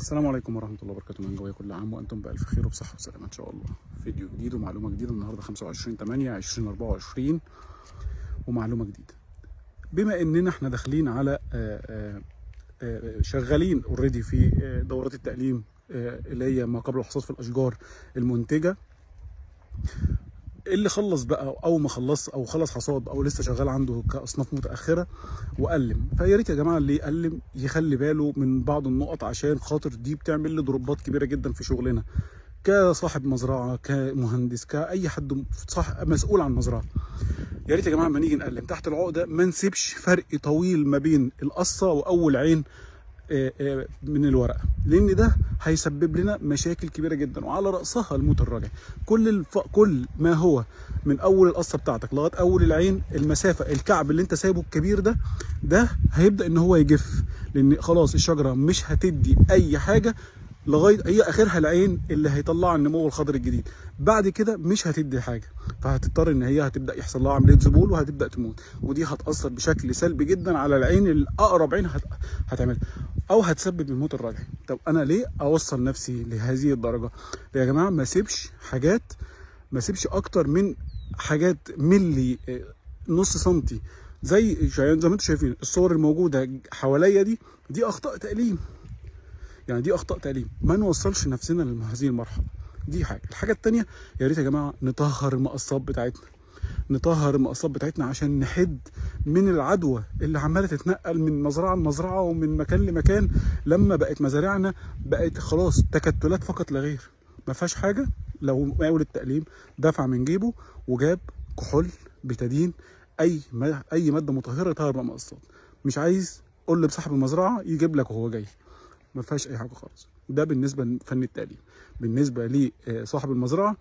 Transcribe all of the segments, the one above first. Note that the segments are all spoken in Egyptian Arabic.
السلام عليكم ورحمة الله وبركاته من جوايا كل عام وأنتم بألف خير وبصحة وسلامة إن شاء الله فيديو جديد ومعلومة جديدة النهاردة 25 8 2024 ومعلومة جديدة بما إننا إحنا داخلين على آه، آه، آه، شغالين اوريدي في آه، دورات التعليم آه، اللي هي ما قبل الحصاد في الأشجار المنتجة اللي خلص بقى او ما خلص او خلص حصاد او لسه شغال عنده كاصناف متاخره وقلم فيا ريت يا جماعه اللي يقلم يخلي باله من بعض النقط عشان خاطر دي بتعمل لي ضربات كبيره جدا في شغلنا كصاحب مزرعه كمهندس كاي حد صح مسؤول عن مزرعه يا ريت يا جماعه لما نيجي نقلم تحت العقده ما نسيبش فرق طويل ما بين القصه واول عين آه، آه، من الورقه لان ده هيسبب لنا مشاكل كبيره جدا وعلى راسها الموت الراجع كل الف... كل ما هو من اول القصه بتاعتك لغايه اول العين المسافه الكعب اللي انت سايبه الكبير ده ده هيبدا ان هو يجف لان خلاص الشجره مش هتدي اي حاجه لغايه هي اخرها العين اللي هيطلع النمو الخضري الجديد بعد كده مش هتدي حاجه فهتضطر ان هي هتبدا يحصل لها عمليه ذبول وهتبدا تموت ودي هتاثر بشكل سلبي جدا على العين الاقرب عين هت... هتعملها او هتسبب الموت الراجعي طب انا ليه اوصل نفسي لهذه الدرجه يا جماعه ما سيبش حاجات ما سيبش اكتر من حاجات ملي آه، نص سنتي زي زي ما انتم شايفين الصور الموجوده حواليا دي دي اخطاء تقليم يعني دي اخطاء تعليم ما نوصلش نفسنا لهذه المرحله دي حاجه الحاجه الثانيه يا ريت يا جماعه نطهر المقصات بتاعتنا نطهر المقصات بتاعتنا عشان نحد من العدوى اللي عماله تتنقل من مزرعه لمزرعه ومن مكان لمكان لما بقت مزارعنا بقت خلاص تكتلات فقط لا غير ما فيهاش حاجه لو مقاول التقليم دفع من جيبه وجاب كحول بتادين اي ما اي ماده مطهره يطهر بقى مقصات مش عايز قول لصاحب المزرعه يجيب لك وهو جاي ما فيهاش اي حاجه خالص ده بالنسبه لفن التقليم بالنسبه لصاحب المزرعه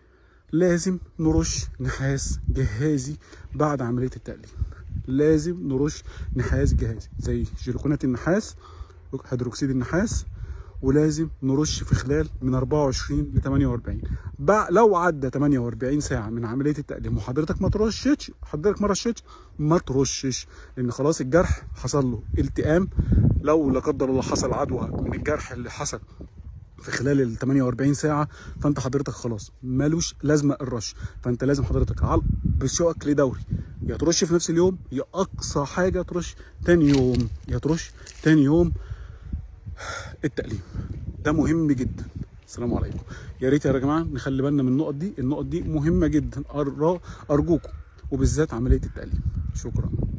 لازم نرش نحاس جهازي بعد عمليه التقليم لازم نرش نحاس جهازي زي جلوكونات النحاس هيدروكسيد النحاس ولازم نرش في خلال من 24 ل 48 بع- لو عدى 48 ساعه من عمليه التقليم وحضرتك ما ترشتش حضرتك ما رشتش ما ترشش لان خلاص الجرح حصل له التئام لو لا قدر الله حصل عدوى من الجرح اللي حصل في خلال ال 48 ساعه فانت حضرتك خلاص ملوش لازمه الرش فانت لازم حضرتك على بشكل دوري يا ترش في نفس اليوم يا اقصى حاجه ترش تاني يوم يا ترش تاني يوم التقليم ده مهم جدا السلام عليكم يا ريت يا جماعه نخلي بالنا من النقط دي النقط دي مهمه جدا أر- ارجوكم وبالذات عمليه التقليم شكرا